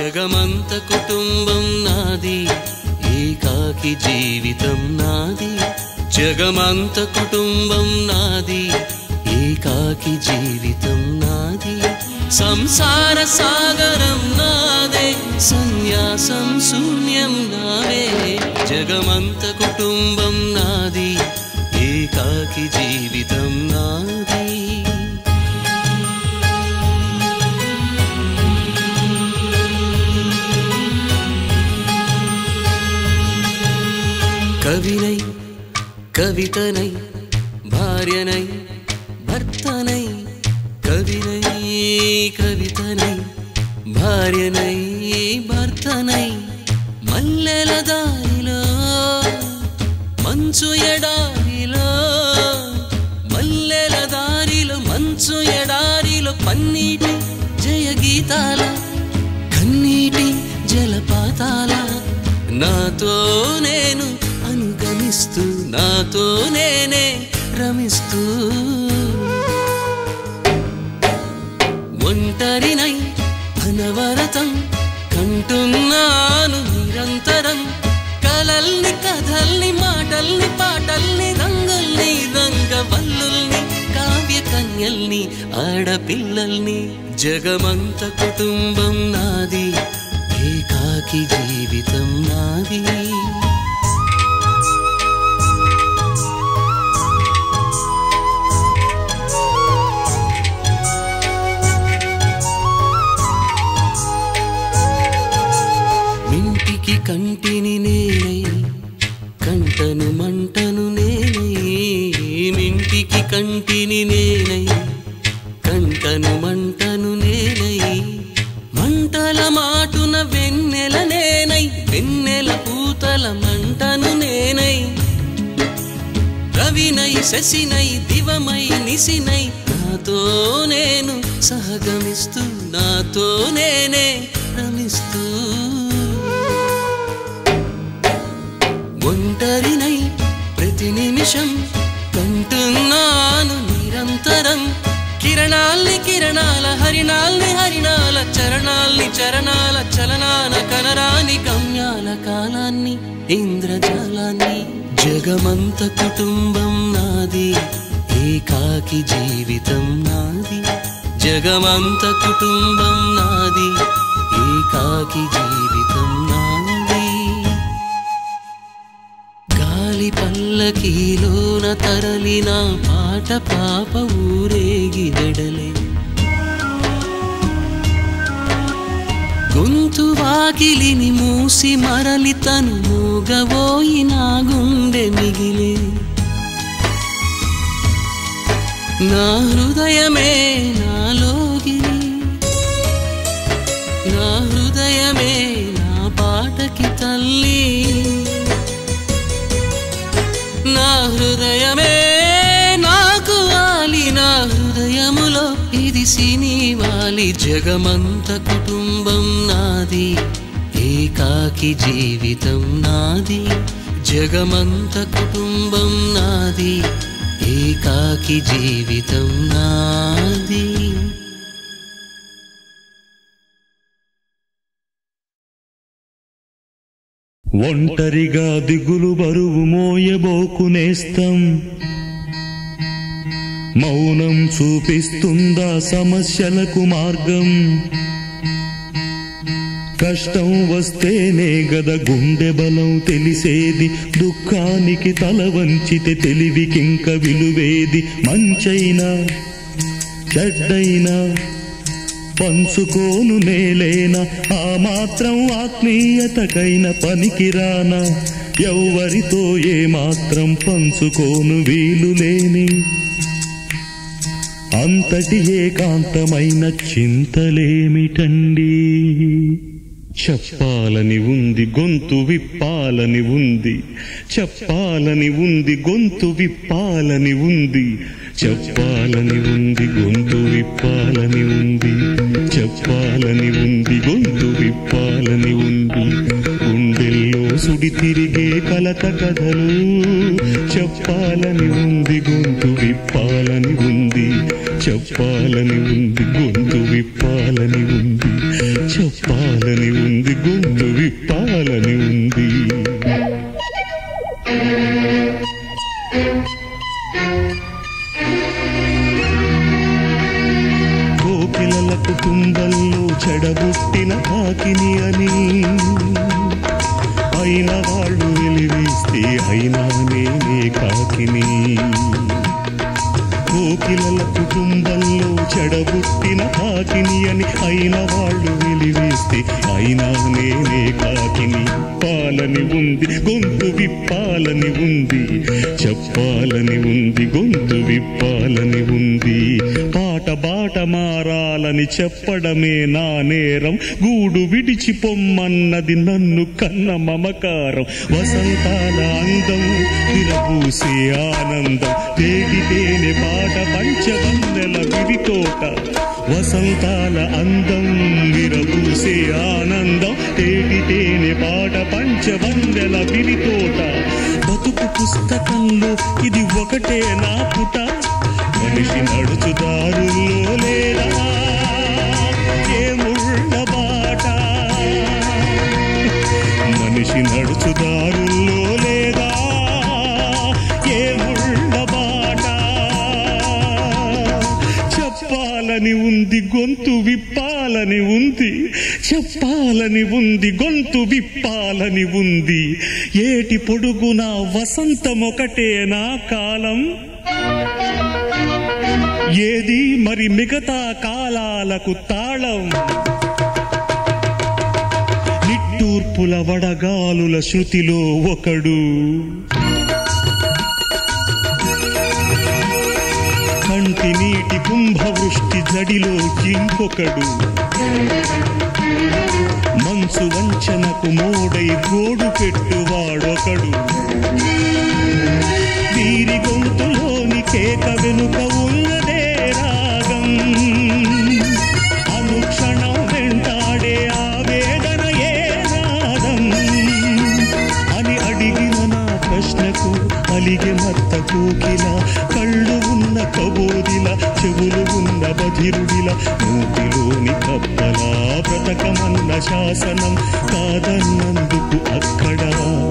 జగమంత కుటుంబం నాది ఏకాకి జీవితం నాది జగమంత కుటుంబం నాది ఏకాకి జీవితం నాది సంసార సాగరం నాదే సన్యాసం శూన్యం నావే జగమంత కుటుంబం నాది ఏకాకి జీవితం నాది కవినై కవితనై భార్యనై భర్తనై కవినై కవితనై భార్యనై భర్తనై మల్లెల దారిలో మంచు ఎడారిలో మల్లెల దారిలో మంచు ఎడారిలో పన్నీటి జయ గీతాల కన్నీటి జలపాతాల నాతో నేను అనుగమిస్తూ నాతో నేనే రమిస్తూ ఒంటరినై అనవరతం కంటున్నాను నిరంతరం కలల్ని కథల్ని మాటల్ని పాటల్ని రంగుల్ని రంగవల్లుల్ని కావ్య కన్యల్ని ఆడపిల్లల్ని జగమంత కుటుంబం నాది ఏకాకి జీవితం నాది మింటికి కంటిని నేనై కంటను మంటను నేనై మింటికి కంటిని నేనై కంటను మంటను నేనై మంటల మాటున వెన్నెల నేనై వెన్నెల పూతల మంటను నేనై రవినై శశినై దివమై నిసినై నాతో నేను సహగమిస్తూ నాతో నేనే రమిస్తూ ఒంటరినై ప్రతి నిమిషం కంటున్నాను నిరంతరం కిరణాల్ని కిరణాల హరిణాల్ని హరిణాల చరణాల్ని చరణాల చలనాన కనరాని గమ్యాల కాలాన్ని ఇంద్రజాలాన్ని జగమంత కుటుంబం నాది ఏకాకి జీవితం నాది జగమంత కుటుంబం నాది ఏకాకి జీవితం నాది గాలి పల్లకీలోన తరలిన పాట పాప ఊరేగి వెడలే గొంతు వాకిలిని మూసి మరలి తను మూగబోయి నా గుండె మిగిలే నా హృదయమే నాలోగిలి నా హృదయమే నా పాటకి తల్లి నా హృదయమే నాకు వాలి నా హృదయములో ఇది సినివాలి జగమంత కుటుంబం నాది ఏకాకి జీవితం నాది జగమంత కుటుంబం నాది ఏకాకి జీవితం నాది ఒంటరిగా దిగులు బరువు మోయబోకునేస్తం మౌనం చూపిస్తుందా సమస్యలకు మార్గం కష్టం వస్తేనే గద గుండె బలం తెలిసేది దుఃఖానికి తల వంచితే తెలివికింక విలువేది మంచైనా చెడ్డైనా పంచుకోను నేలేనా ఆ మాత్రం ఆత్మీయతకైన పనికిరానా ఎవ్వరితో ఏ మాత్రం పంచుకోను వీలు లేని అంతటి ఏకాంతమైన చింతలేమిటండి చెప్పాలని ఉంది గొంతు విప్పాలని ఉంది చెప్పాలని ఉంది గొంతు విప్పాలని ఉంది చెప్పాలని ఉంది గొంతు విప్పాలని ఉంది చెప్పాలని ఉంది గొంతు విప్పాలని ఉంది గుండెల్లో సుడి తిరిగే కలత కథలు చెప్పాలని ఉంది గొంతు విప్పాలని ఉంది చెప్పాలని ఉంది గొంతు విప్పాలని ఉంది చెప్పాలని ఉంది గొంతు విప్పాలని ఉంది కోకిలల కుటుంబంలో చెడబుట్టిన కాకిని అని అయిన వాళ్ళు వెలివేస్తే అయినా నేనే కాకిని కోకిలల కుటుంబంలో చెడబుట్టిన కాకిని అని అయిన వాళ్ళు వెలివేస్తే అయినా నేనే కాకిని పాలని ఉంది గొంతు విప్పాలని ఉంది చెప్పాలని ఉంది గొంతు విప్పాలని ఉంది పాట బాట మారాలని చెప్పడమే నా నేరం గూడు విడిచి పొమ్మన్నది నన్ను కన్న మమకారం వసంతాల అందం విరబూసే ఆనందం తేడితేనె పాట పంచవందెల విరితోట వసంతాల అందం విరబూసే ఆనందం తేడితేనె పాట పంచవందెల విరితోట బతుకు పుస్తకంలో ఇది ఒకటే నా పుట మనిషి నడుచుదారుల్లో లేదా ఏముళ్ళ బాట మనిషి నడుచుదారుల్లో లేదా ఏముళ్ళ బాట చెప్పాలని ఉంది గొంతు విప్పాలని ఉంది చెప్పాలని ఉంది గొంతు విప్పాలని ఉంది ఏటి పొడుగున వసంతం ఒకటే నా కాలం ఏది మరి మిగతా కాలాలకు తాళం నిట్టూర్పుల వడగాలుల శృతిలో ఒకడు కంటి నీటి కుంభవృష్టి జడిలో ఇంకొకడు మంచు వంచనకు మోడై గోడు పెట్టువాడొకడు వీరి గొంతులోని కేక వెనుక ఉన్నదే రాగం అనుక్షణం వెంటాడే ఆవేదన ఏ నాదం అని అడిగిన నా ప్రశ్నకు అలిగే మత్త కోకిల కళ్ళు ఉన్న కబోదిల చెవులు ఉన్న బధిరుడిల మూతిలోని కప్పలా బ్రతకమన్న శాసనం కాదన్నందుకు అక్కడ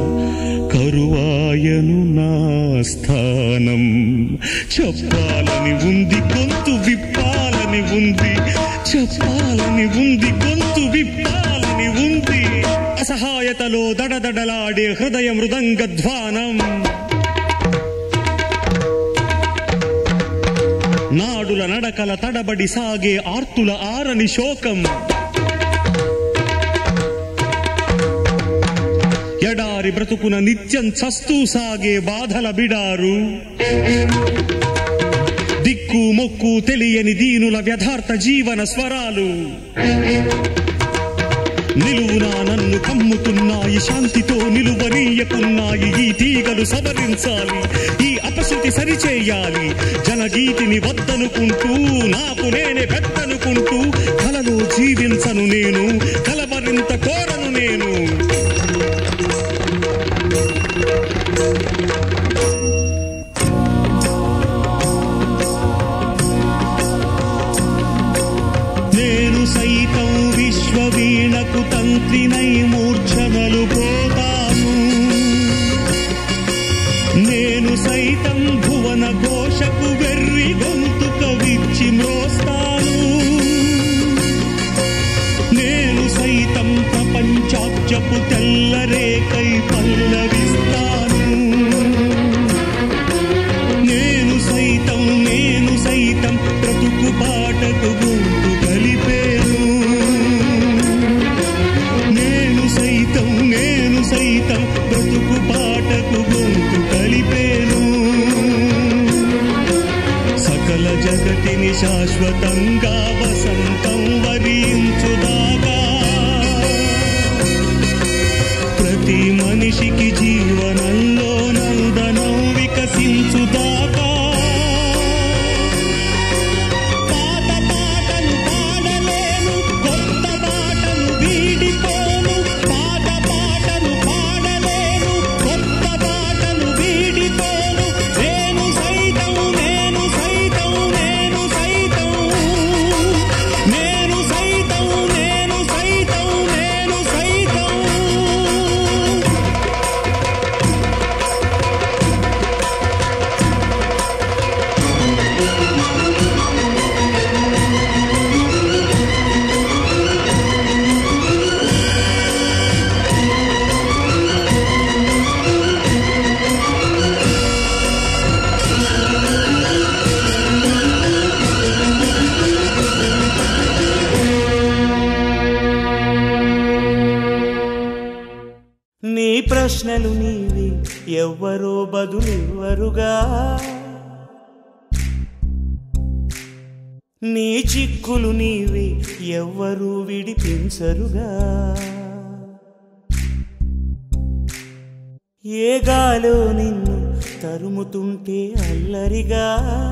కరువాయను నా స్థానం చెప్పాలని ఉంది గొంతు విప్పాలని ఉంది చెప్పాలని ఉంది గొంతు విప్పాలని ఉంది అసహాయతలో దడదడలాడే హృదయ మృదంగ ధ్వానం నాడుల నడకల తడబడి సాగే ఆర్తుల ఆరని శోకం ఎడారి బ్రతుకున నిత్యం చస్తూ సాగే బాధల బిడారు దిక్కు మొక్కు తెలియని దీనుల వ్యథార్థ జీవన స్వరాలు నిలువునా నన్ను కమ్ముతున్నాయి శాంతితో నిలువనీయకున్నాయి ఈ తీగలు సవరించాలి ఈ అపశృతి సరిచేయాలి జనగీతిని వద్దనుకుంటూ నాకు నేనే పెద్దనుకుంటూ కలలో జీవించను నేను కలవరింత కోరను నేను నేను సైతం విశ్వవీణకు తంత్రినై మూర్ఛనలు పోతాను నేను సైతం భువన ఘోషకు వెర్రి గొంతుక విచ్చి మ్రోస్తాను నేను సైతం ప్రపంచాబ్జపు తెల్లరేకై పల్లవిస్తాను నేను సైతం నేను సైతం బ్రతుకు పాటకు గొంతు కలిపేను నేను సైతం నేను ప్రశ్నలు నీవి ఎవ్వరో బదులివ్వరుగా నీ చిక్కులు నీవి ఎవ్వరూ విడిపించరుగా ఏ గాలో నిన్ను తరుముతుంటే అల్లరిగా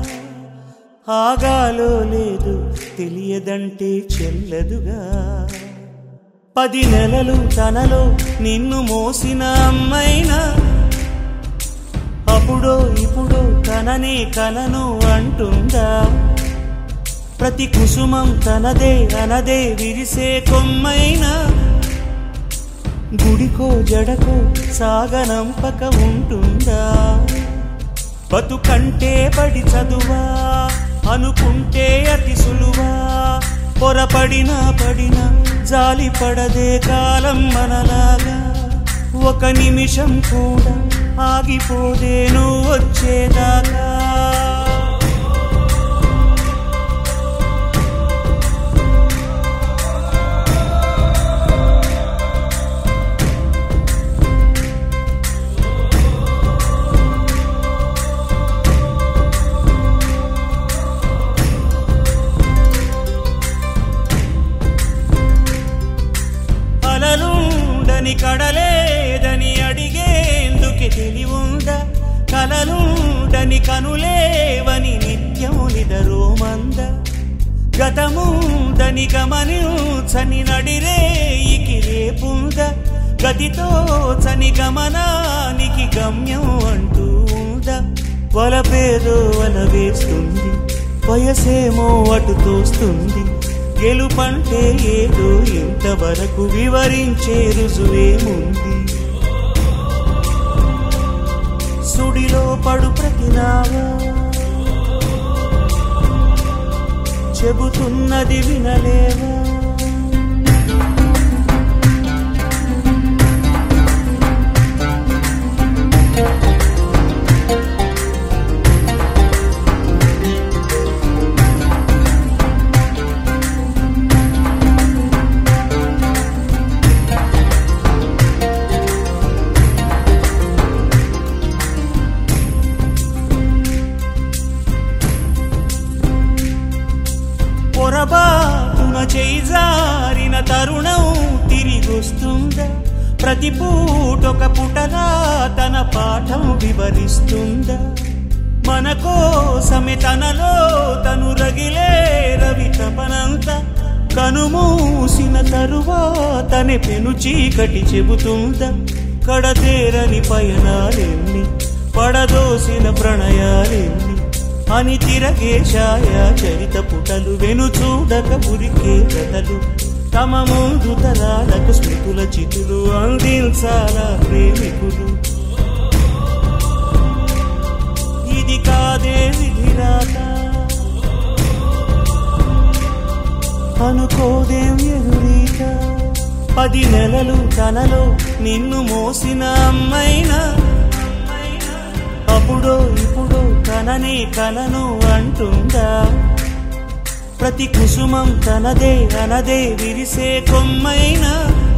ఆగాలో లేదు తెలియదంటే చెల్లదుగా పది నెలలు తనలో నిన్ను మోసిన అమ్మైనా అప్పుడో ఇప్పుడో తననే కలను అంటుందా ప్రతి కుసుమం తనదే అనదే విరిసే కొమ్మైనా గుడికో జడకో సాగనంపక ఉంటుందా బతుకంటే పడి చదువా అనుకుంటే అతి సులువా పొరపడినా పడినా జాలి పడదే కాలం మనలాగా ఒక నిమిషం కూడా ఆగిపోదే నువ్వు వచ్చేదాకా అలలుండని కడలేదని అడిగేందుకే తెలివుందా కలలుండని కనులేవని నిత్యం నిదరోమంద గతముందని గమనించని నడిరేయికి రేపుంద గతితో చని గమనానికి గమ్యం అంటూ ఉందా వలపేదో వల వేస్తుంది వయసేమో అటు తోస్తుంది గెలుపంటే ఏదో ఇంతవరకు వివరించే రుజువేముంది సుడిలో పడు ప్రతినావా చెబుతున్నది వినలేవా పొరబాటున చేజారిన తరుణం తిరిగొస్తుందా ప్రతి పూటొక పుటగా తన పాఠం వివరిస్తుందా మన కోసమే తనలో తను రగిలే రవి తపనంత కనుమూసిన తరువాతనే పెను చీకటి చెబుతుందా కడతేరని పయనాలెన్ని పడదోసిన ప్రణయాలెన్ని అని తిరగే ఛాయా చరిత పుటలు వెను చూడక ఉరికే కథలు తమ ముందు తరాలకు స్మృతుల చితులు అందించాలా ప్రేమికులు ఇది కాదే విధిరాత అనుకోదేం ఎదురీత పది నెలలు తనలో నిన్ను మోసిన అమ్మైనా అప్పుడో ఇప్పుడో తననే కలను అంటుందా ప్రతి కుసుమం తనదే అనదే విరిసే కొమ్మైనా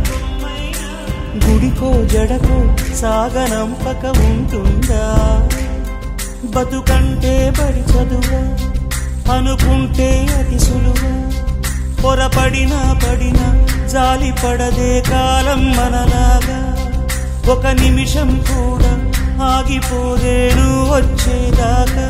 గుడికో జడకో సాగనంపక ఉంటుందా బతుకంటే బడి చదువా అనుకుంటే అతి సులువా పొరపడినా పడినా జాలి పడదే కాలం మనలాగా ఒక నిమిషం కూడా ఆగిపోదేను వచ్చేదాకా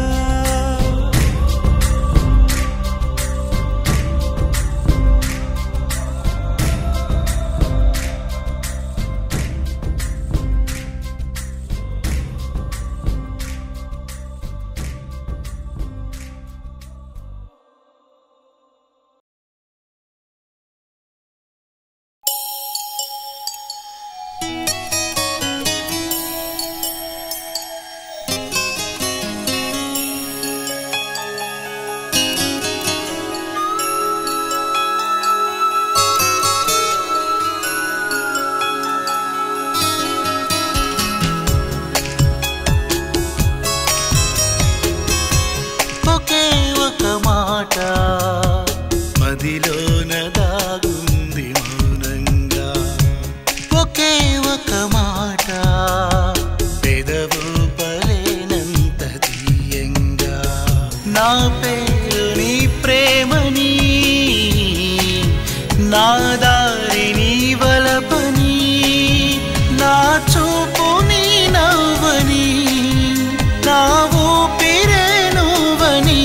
నా దారి నీ వలపని నా చూపు నీ నవ్వని నా ఊపిరే నువ్వని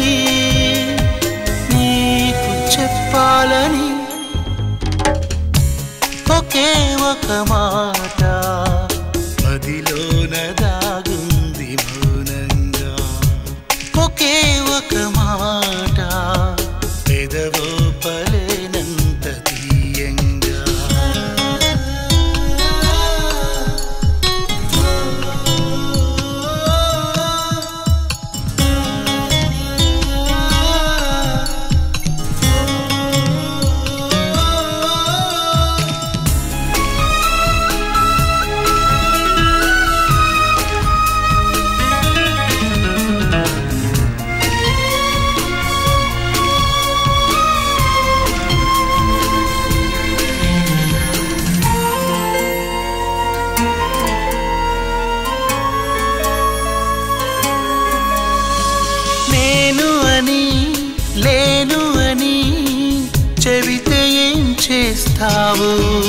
నీకు చెప్పాలని ఒకే ఒక మాట మదిలోన దాగుంది మౌనంగా ఒకే ఒక మాట పెదవో పలేనంత తీయంగా నేను అని లేను అని చెబితే ఏం చేస్తావు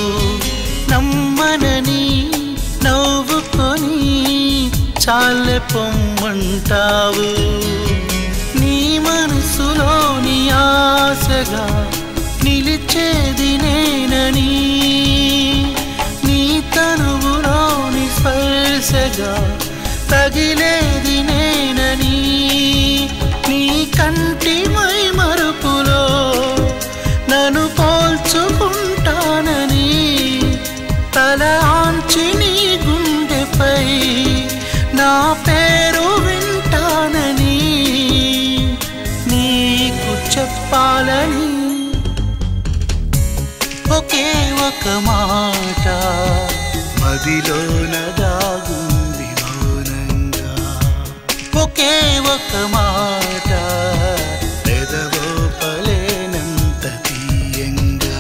నమ్మనని నవ్వుకొని చాలే పొమ్మంటావు నీ మనసులోని ఆశగా నిలిచేది నేనని నీ తనువులోని స్పర్శగా తగిలేది నేనని నీ కంటి మై మరుపులో నన్ను పోల్చుకుంటానని తల ఆంచి నీ గుండెపై నా పేరు వింటానని నీకు చెప్పాలని ఒకే ఒక మాట మదిలోన దాగుంది మౌనంగా ఒకే ఒక మాట పెదవో పలేనంత తీయంగా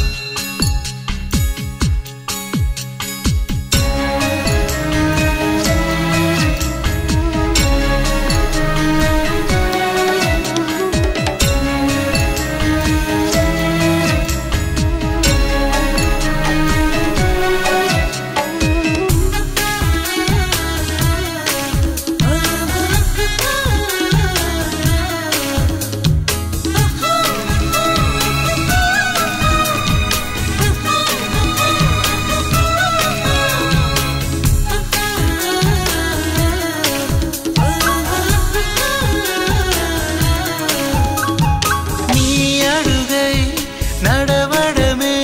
నీ అడుగై నడవడమే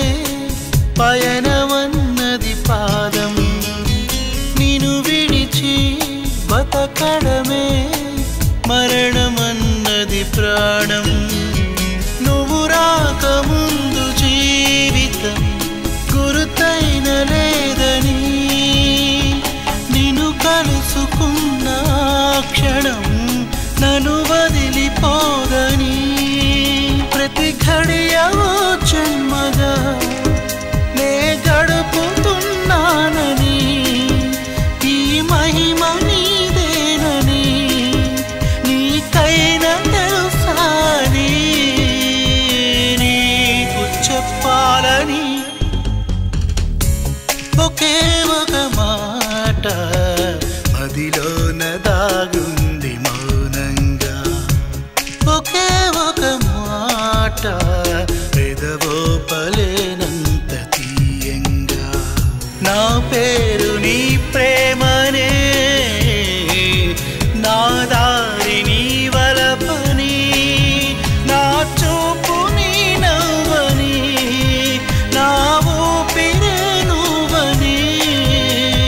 పయనమన్నది పాదం నిను విడిచి బతకడమే మరణమన్నది ప్రాణం నువ్వు రాకముందు జీవితం గురుతైన లేదని నిన్ను కలుసుకున్న ఆ క్షణం నన్ను వదిలిపోదని ప్రతి ఘడియ ఓ జన్మగా నే గడుపుతున్నానని ఈ మహిమ నీదేనని నీకైన తెలుసాని నీకు చెప్పాలని ఒకే ఒక మాట మదిలోన దాగుంది మౌనంగా ఒకే ఒక మాట పెదవో పలేనంత తీయంగా నా పేరు నీ ప్రేమనే నా దారి నీ వలపని నా చూపు నీ నవ్వని నా ఊపిరే నువ్వని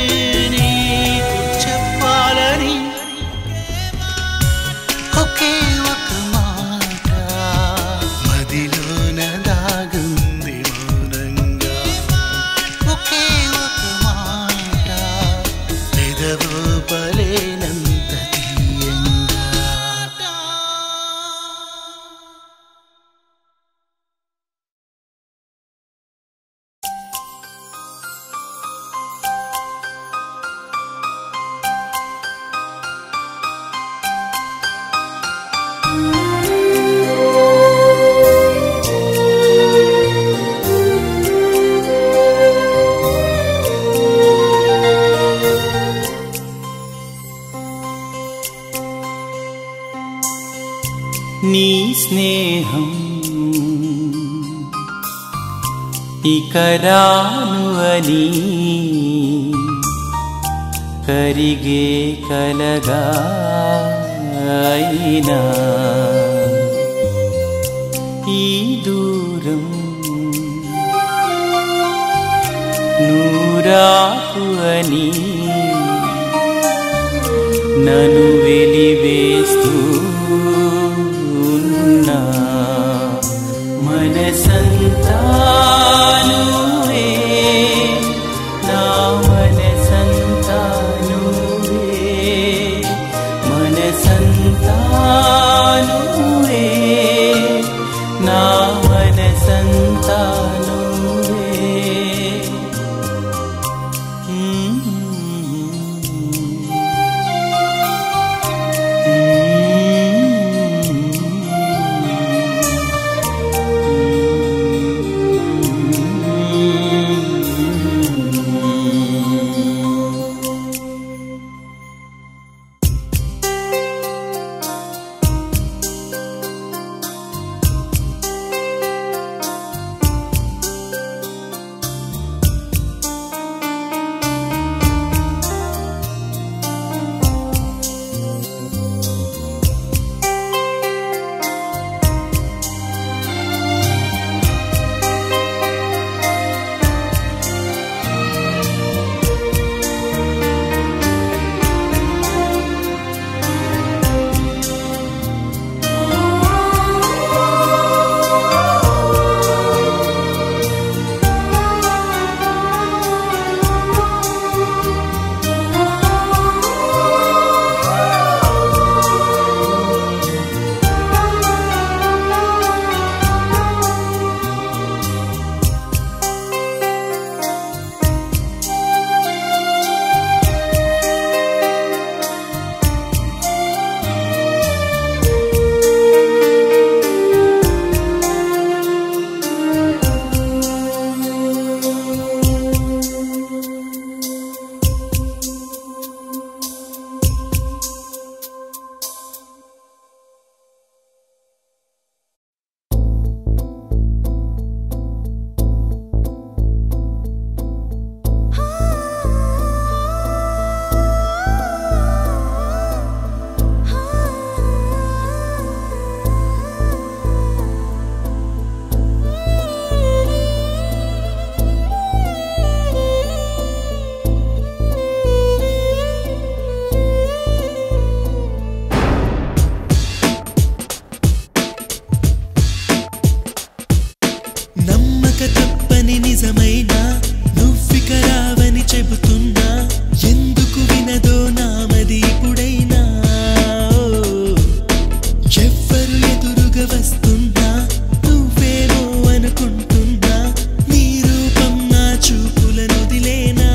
స్నేహం ఇక రాను అని కరిగే కలగా అయినా ఈ దూరం నూరాకు అని నన్ను వెలివేస్తూ ఉన్నా మనసంతా నువ్వే నా మనసంతా నువ్వే మనసంతా నువ్వే నా మనసంతా నువ్వే నమ్మక తప్పని నిజమైనా నువ్విక రావని చెబుతున్నా ఎందుకు వినదో నామది ఇప్పుడైనా ఎవ్వరు ఎదురుగా వస్తున్నా నువ్వేమో అనుకుంటున్నా నీ రూపం నా చూపులను వదిలేనా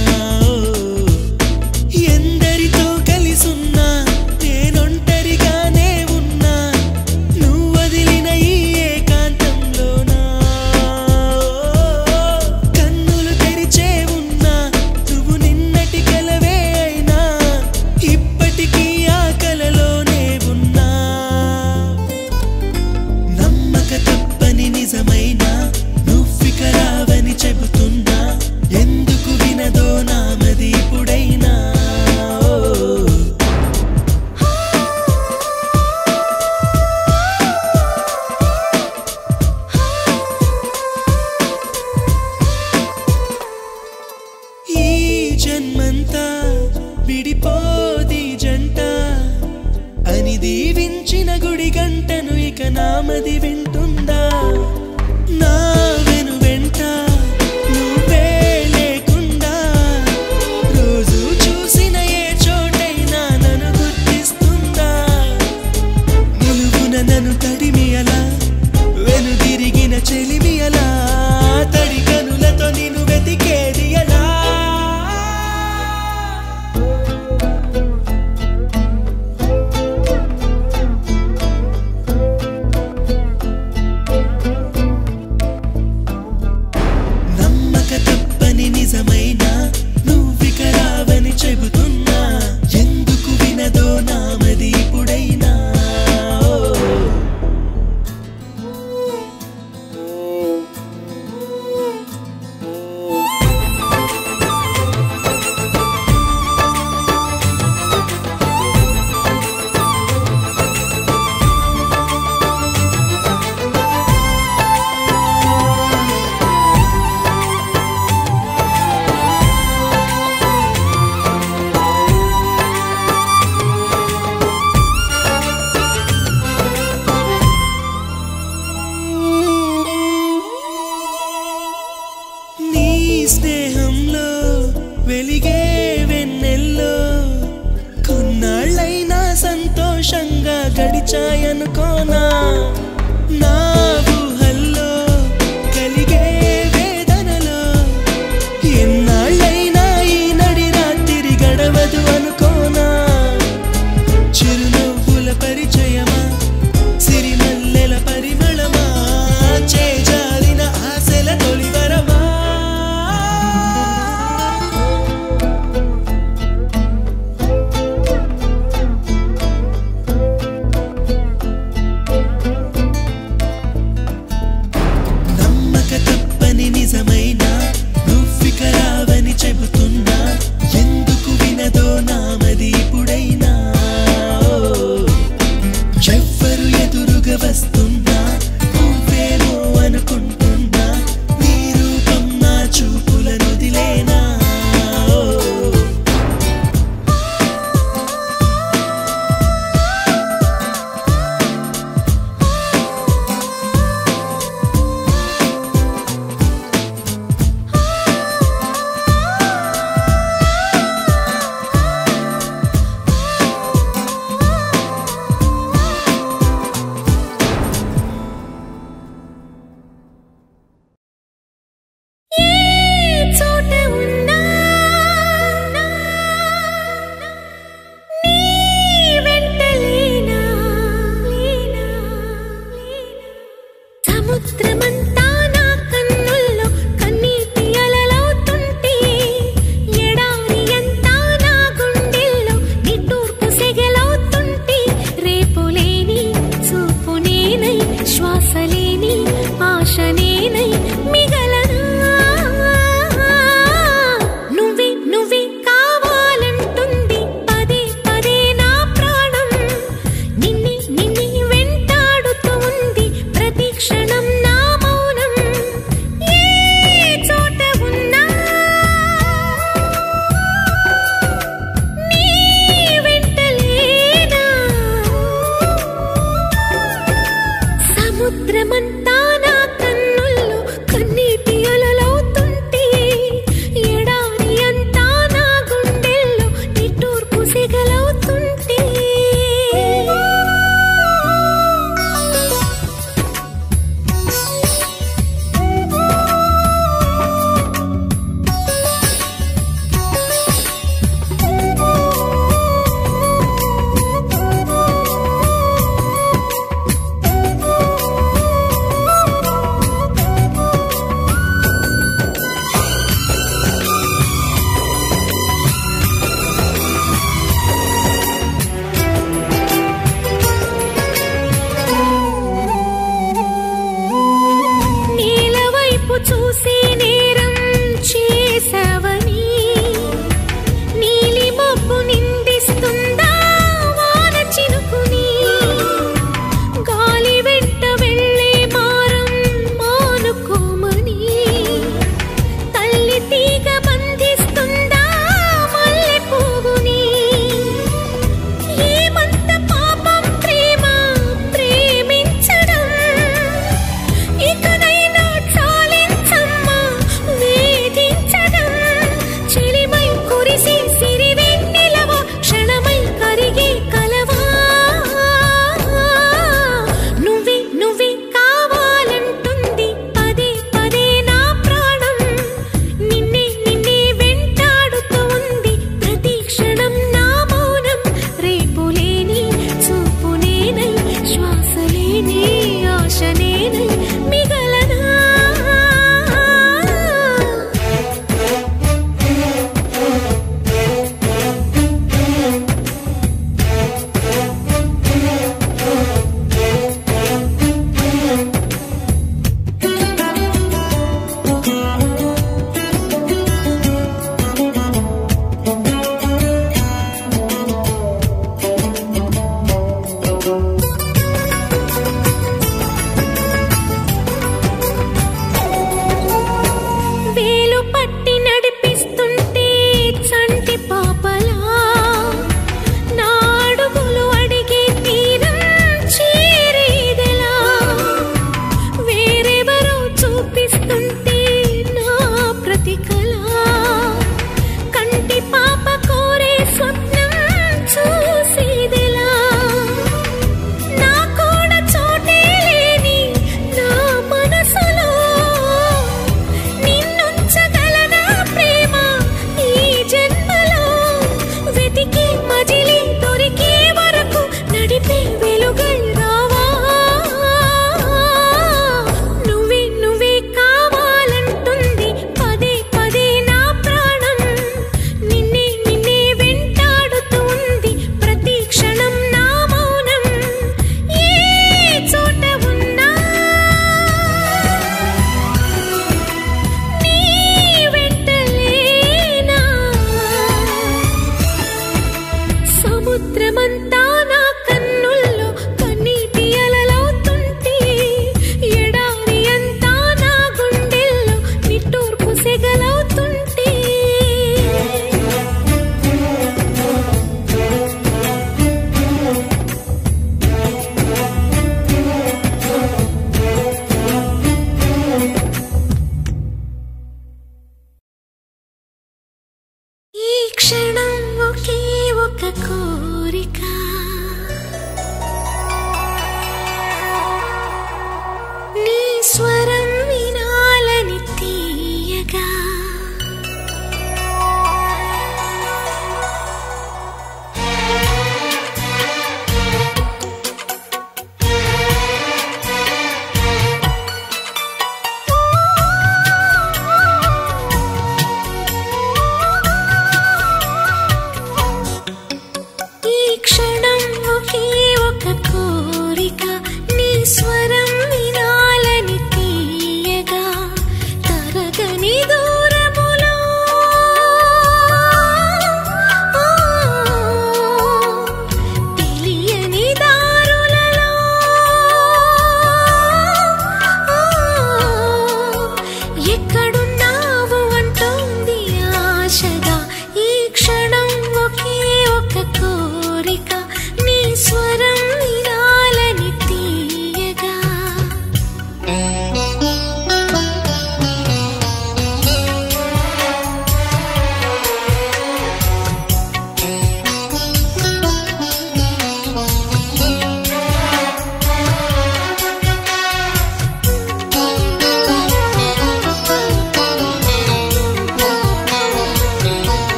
ఎందరితో కలిసున్నా నేనొంటరిగానే ఉన్నా నువ్వు వదిలిన ఈ ఏకాంతంలోనా కన్నులు తెరిచే ఉన్నా నువ్వు నిన్నటి కలవే అయినా ఇప్పటికీ ఆ కలలోనే ఉన్నా నమ్మక తప్పని నిజమైనా నువ్విక రావని చెబుతున్నా ఎందుకు వినదో నామది ఇప్పుడైనా ఈ జన్మంతా విడిపోది జంట అని దీవించిన గుడి గంటను ఇక నామది వింటుందా నా వెను వెంట నువ్వే లేకుండా రోజు చూసిన ఏ చోటైనా నన్ను గుర్తిస్తుందా నిలువున నన్ను తడిమి అలా వెను తిరిగిన చెలిమి అలా తడి కనులతో నిన్ను వెతికేది ఎలా గడిచాయనుకోనా నా ఊహల్లో కలిగే వేదనలో ఎన్నాళ్ళైనా ఈ నడి రాత్రి గడవదు అనుకోనా చిరునవ్వుల పరిచయమా సిరిమల్లెల పరిమళమా చేజారిన ఆశల తొలివరమా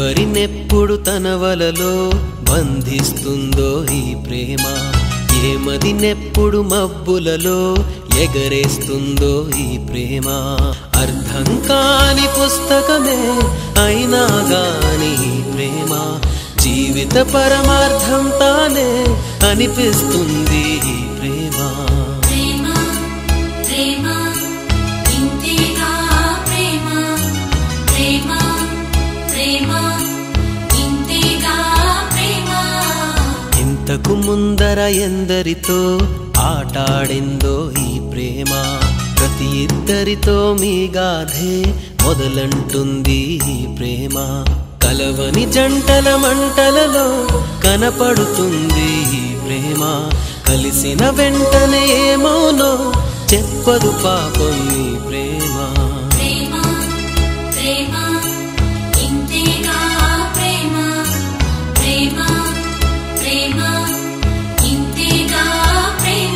ఎవరినెప్పుడు తన వలలో బంధిస్తుందో ఈ ప్రేమ ఏమదినెప్పుడు మబ్బులలో ఎగరేస్తుందో ఈ ప్రేమ అర్థం కాని పుస్తకమే అయినా గాని ఈ ప్రేమ జీవిత పరమార్థం తానే అనిపిస్తుంది ఈ ప్రేమ ప్రేమ ప్రేమ ఇంతేగా ప్రేమ ప్రేమ ప్రేమ ఇంతేగా ప్రేమ ఇంతకు ముందర ఎందరితో ఆటాడిందో ఈ ప్రేమ ప్రతి ఇద్దరితో మీ గాథే మొదలంటుంది ఈ ప్రేమ కలవని జంటల మంటలలో కనపడుతుంది ఈ ప్రేమ కలిసిన వెంటనే ఏమోనో చెప్పదు పాపం ఈ ప్రేమ ప్రేమ ప్రేమ ఇంతేగా ప్రేమ ప్రేమ ప్రేమ ఇంతేగా ప్రేమ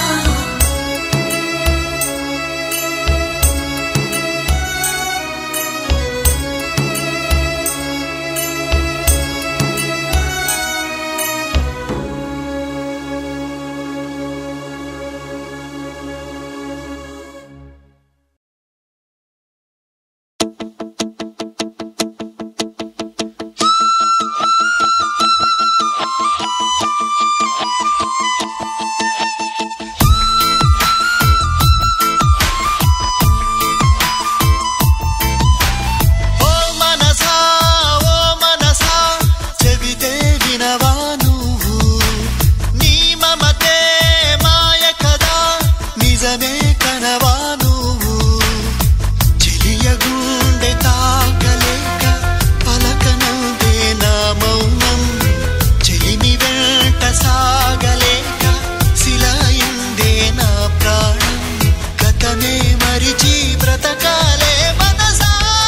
ఓ మనసా ఓ మనసా చెబితే వినవా నువ్వు నీ మమతే మాయ కదా నిజమే కనవా నువ్వు చెలియ గుండె తాకలేక పలకనుందే నా మౌనం చెలిమి వెంట సాగలేక శిలాయిందే నా ప్రాణం గతమే మరిచి బ్రతకాలే మనసా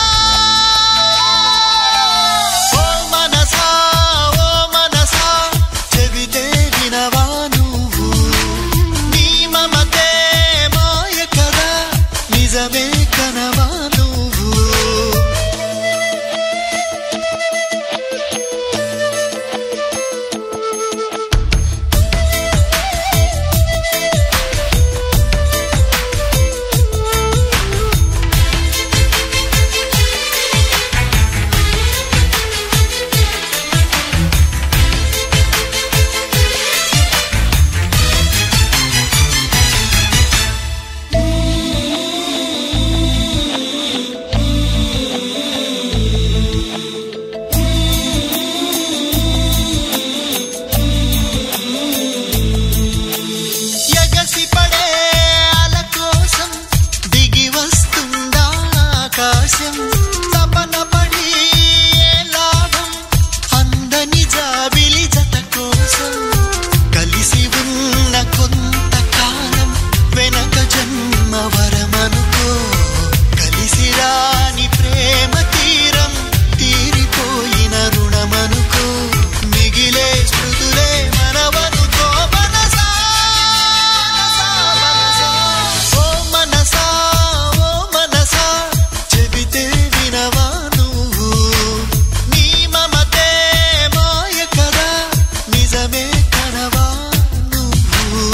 ఓ మనసా ఓ మనసా చెబితే వినవా నువ్వు నీ మమతే మాయ కదా నిజమే కనవా నువ్వు ఎగసి పడే అల కోసం దిగి వస్తుందా ఆకాశం తపన పడి ఏ లాభం అందని జాబిలి జత కోసం కలిసి ఉన్న కొంతకాలం వెనక జన్మ వరమనుకో కలిసి రాని ప్రేమ తీరం తీరిపోయిన రుణమనుకో మిగిలే స్మృతులే మనవనుకో మనసా ఓ మనసా ఓ మనసా చెబితే వినవా నువ్వు నీ మమతే మాయ కదా నిజమే కనవా నువ్వు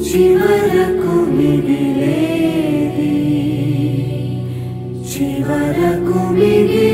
చివరకు మిగిలేది చివరకు మిగిలేది